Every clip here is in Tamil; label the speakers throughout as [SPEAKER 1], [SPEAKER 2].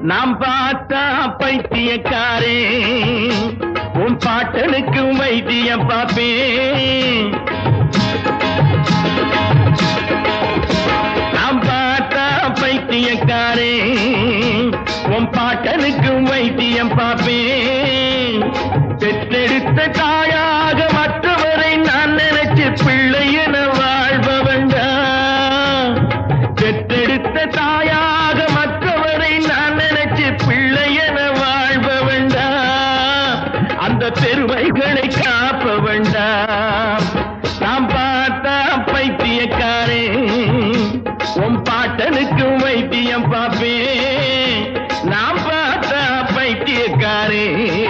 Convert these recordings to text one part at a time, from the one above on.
[SPEAKER 1] நாம் பார்த்தா பைத்தியக்காரே உன் பாட்டனுக்கும் வைத்தியம் பார்ப்பேன் நாம் பார்த்தா பைத்தியக்காரே உன் பாட்டனுக்கும் வைத்தியம் பார்ப்பேன் பெற்றெடுத்த தாயாக மற்றவரை நான் நினைச்சு பிள்ளை என வாழ்பவண்டா பெற்றெடுத்த தாயாக மற்றவரை நான் நினைச்சு பிள்ளை என வாழ்பவண்டா அந்த பெருமைகளை காப்ப வேண்டாம் நாம் பார்த்தா பைத்தியக்காரே உன் பாட்டனுக்கும் வைத்தியம் பார்ப்பேன் நாம் பார்த்தா பைத்தியக்காரே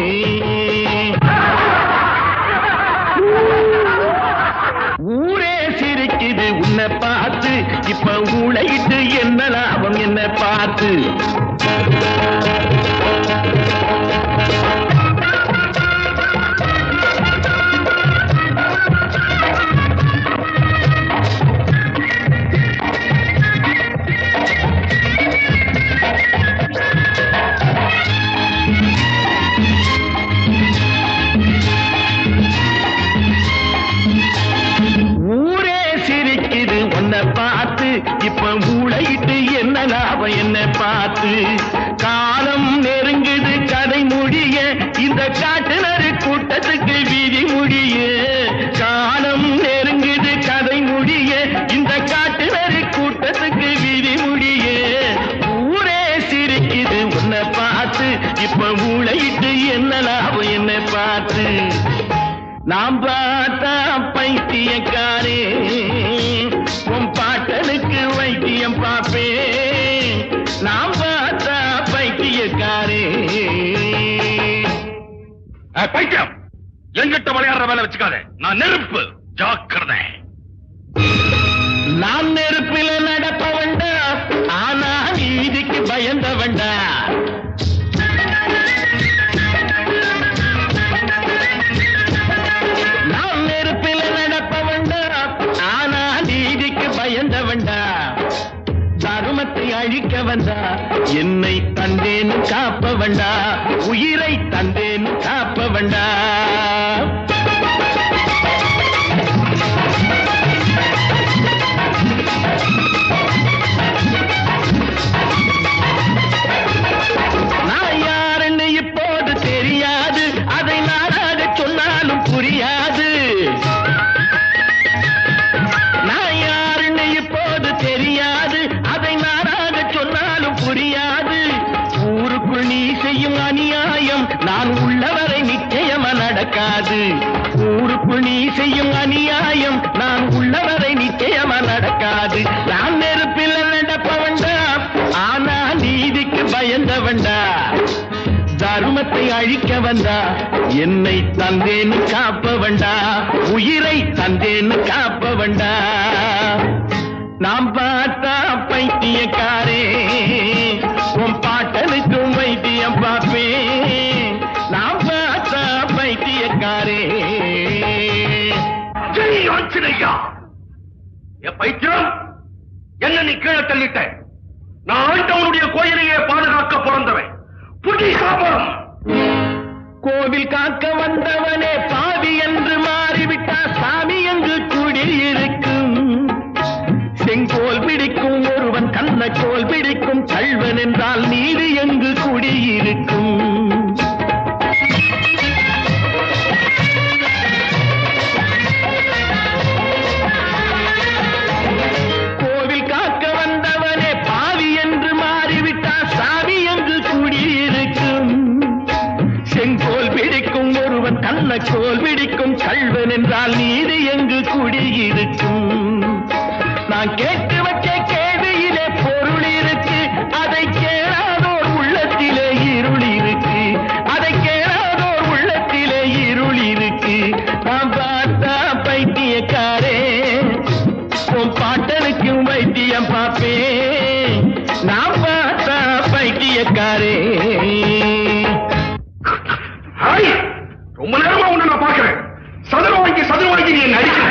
[SPEAKER 1] ஊரே சிரிக்குது உன்னை பார்த்து இப்ப ஊழையிட்டு என்ன லாபம் என்ன பார்த்து ஊரே சிரிக்குது உன்னை பார்த்து இப்ப ஊழையிட்டு என்ன லாபம் என்ன பார்த்து காலம் நெருங்குது கதை முடிய இந்த காட்டுனரு கூட்டத்துக்கு விதி முடிய காலம் நெருங்குது கதை முடிய இந்த காட்டுனரு கூட்டத்துக்கு விதி முடிய ஊரே சிரிக்குது உன்னை பார்த்து இப்ப ஊழையிட்டு என்ன லாபம் என்ன பார்த்து நாம் பார்த்தா பைத்தியக்காரே உன் பாட்டனுக்கு வைத்தியம் பார்ப்பேன் நாம் பார்த்தா பைத்தியக்காரே
[SPEAKER 2] ஏய், பைத்தியம் எங்கிட்ட விளையாடுற வேலை வச்சுக்காத நான் நெருப்பு ஜாக்கிரதை
[SPEAKER 1] நான் நெருப்பில நடப்ப வேண்டா ஆனா நீதிக்கு பயந்த வேண்டா நான் நெருப்பில நடப்ப வேண்டா ஆனா நீதிக்கு பயந்த வேண்டா தருமத்தை அழிக்க வந்தா என்னை தந்தேன் காப்ப வேண்டா உயிரை தந்தேன் காப்ப வேண்டா நான் யாருன்னு இப்போது தெரியாது அதை நானாக சொன்னாலும் புரியாது நான் யாருன்னு இப்போது தெரியாது அதை நானாக சொன்னாலும் புரியாது ஊருக்குள் நீ செய்யும் அநியாயம் நான் உள்ளவரை நிச்சயமா நடக்காது ஊருக்குள் நீ செய்யும் அநியாயம் நான் உள்ளவரை நிச்சயமா நடக்காது நான் நெருப்பில் நடப்ப வேண்டாம் ஆனா நீதிக்கு பயந்த வேண்டாம் தர்மத்தை அழிக்க வந்தா என்னை தந்தேன்னு காப்ப வேண்டா உயிரை தந்தேன்னு காப்ப வேண்டா நாம் பார்த்தா பைத்தியக்காரே உன் பாட்டனுக்கும் வைத்தியம் பார்ப்பேன் நாம் பார்த்தா பைத்தியக்காரே
[SPEAKER 2] ஜெய் ஆஞ்சநேயா என் பைத்தியம் என்ன நீ கீழே தள்ளிட்ட நான் ஆண்டவனுடைய கோயிலையே பாதுகாக்க பிறந்தவன் புடி சாபம்
[SPEAKER 1] கோவில் காக்க வந்தவனே பாவி என்று மாறிவிட்டா சாமி எங்கு குடியிருக்கும் செங்கோல் பிடிக்கும் ஒருவன் கண்ணக்கோல் பிடிக்கும் கள்வன் என்றால் நீதி எங்கு குடியிருக்கும் கோவில் காக்க வந்தவனே பாவி என்று மாறிவிட்டா சாமி எங்கு குடியிருக்கும் செங்கோல் பிடிக்கும் ஒருவன் கண்ணக்கோல் பிடிக்கும் கள்வன் என்றால் நீதி எங்கு குடியிருக்கும் நான் கேட்டு வச்ச கேள்வியிலே பொருள் இருக்கு அதை கேளாதோர் உள்ளத்திலே இருள் இருக்கு அதை கேளாதோர் உள்ளத்திலே இருள் இருக்கு நான் பார்த்தா பைத்தியக்காரே உன் பாட்டனுக்கும் வைத்தியம் பார்ப்பேன் நான் பார்த்தா பைத்தியக்காரே
[SPEAKER 2] ஹாய் ரொம்ப நேரமா உன்னை நான் பார்க்கிறேன் சதுர வாங்கி சதுர வாங்கி நீ என்ன அடிக்கிற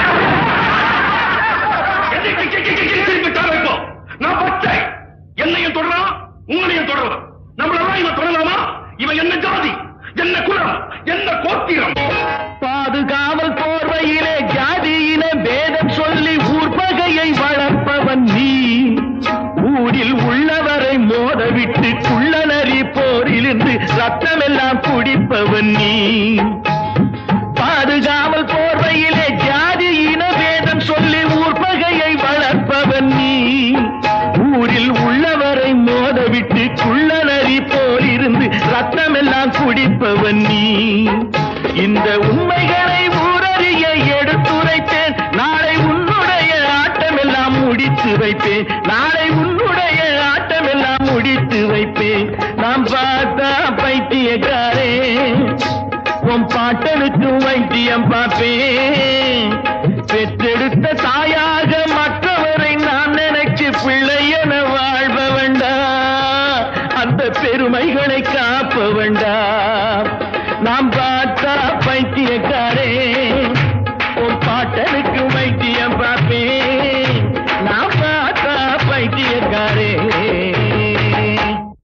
[SPEAKER 2] என்னை கி- கி- கி- கி- திருப்பி தர வைப்போம் நான் பச்சை என்னையும் தொடரலாம் உங்களையும் தொடரலாம் நம்மளெல்லாம் இவன் தொடலாமா இவன் என்ன ஜாதி என்ன குலம் என்ன கோத்திரம்
[SPEAKER 1] பாதுகாவல் போர்வையிலே ஜாதியின பேதம் சொல்லி ஊர்பகையை வளர்ப்பவன் நீ ஊரில் உள்ளவரை மோதவிட்டு குள்ளநரி போரிலிருந்து ரத்தமெல்லாம் குடிப்பவன் நீ பாதுகாவல் போர்வையிலே ஜாதியின பேதம் சொல்லி ஊர்பகையை வளர்ப்பவன் நீ ஊரில் உள்ளவரை மோதவிட்டு குள்ளநரி போலிருந்து ரத்தமெல்லாம் குடிப்பவன் நீ இந்த உண்மைகளை ஊரறிய எடுத்துரைத்தேன் நாளை உன்னுடைய ஆட்டமெல்லாம் முடித்து வைப்பேன் நாளை உன்னுடைய ஆட்டமெல்லாம் முடித்து வைப்பேன் நாம் பார்த்தா பைத்தியக்காரே உன் பாட்டனுக்கு வைத்தியம் பார்ப்பேன் பெற்றெடுத்த தாயாக மற்றவரை நான் நினைச்சு பிள்ளை என வாழ்ப வேண்டாம் அந்த பெருமைகளை காப்ப வேண்டாம் நாம் பார்த்தா